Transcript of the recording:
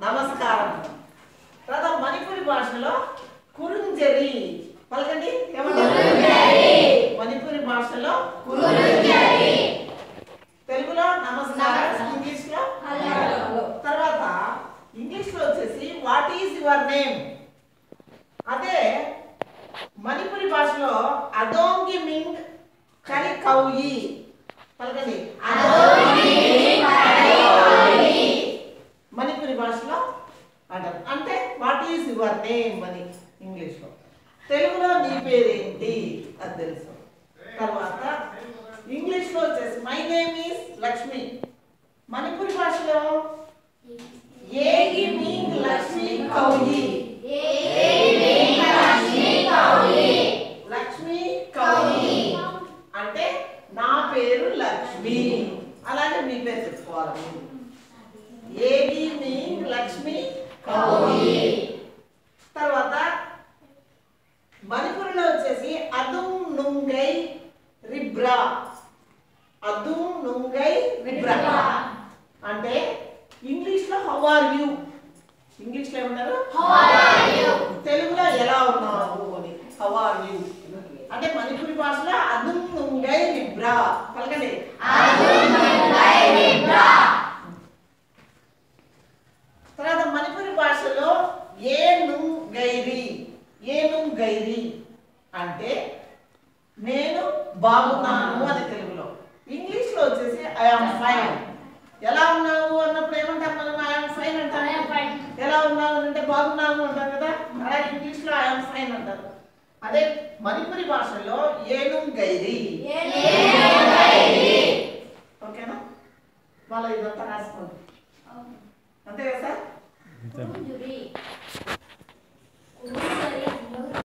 నమస్కారం తర్వాత మణిపురి భాషలో కురుంజరి పలకండి ఏమంటారు మణిపురి భాషలో కురుంజరి తెలుగులో నమస్కారం ఇంగ్లీష్ లో తర్వాత ఇంగ్లీష్ లో వచ్చేసి వాట్ ఈజ్ యువర్ నేమ్ అదే మణిపురి భాషలో అదోంగి మింగ్ కరి కౌయి పలకండి మణిపురి భాషలో అంటారు అంటే వాట్ ఈజ్ యువర్ నేమ్ అని ఇంగ్లీష్లో తెలుగులో నీ పేరేంటి అది తెలుసు తర్వాత ఇంగ్లీష్లో వచ్చేసి my name is Lakshmi Manipuri భాషలో ఏగి మీంగ్ లక్ష్మి కౌయి లక్ష్మి కౌయి అంటే నా పేరు లక్ష్మి అలాగే మీ పేరు చెప్పుకోవాలి మీరు. ఏగి మీంగ్ లక్ష్మి కౌయి తర్వాత మణిపురిలో వచ్చేసి అదుం నుంగై రిబ్రా అదుం నుంగై రిబ్రా అంటే ఇంగ్లీష్ లో హౌ ఆర్ యు ఇంగ్లీష్ లో ఏమన్నారు తెలుగులో ఎలా ఉన్నావు అని హౌ ఆర్ యు అంటే మణిపురి భాషలో అదుం నుంగై రిబ్రా పలకండి తర్వాత మణిపురి భాషలో ఏను గైరి ఏను గైరి అంటే నేను బాగున్నాను అని తెలుగులో ఇంగ్లీష్లో వచ్చేసి ఐఆమ్ ఫైన్ ఎలా ఉన్నావు అన్నప్పుడు ఏమంటాం మనం ఐఆమ్ ఫైన్ అంటాం ఎలా ఉన్నావు అంటే బాగున్నాను అంటాం కదా అలాగే ఇంగ్లీష్లో ఐఆమ్ ఫైన్ అంటారు అదే మణిపురి భాషలో ఏను గైరి ఓకేనా వాళ్ళ ఇదంతా రాసుకోండి అంతే కదా సార్ అంతే Juri.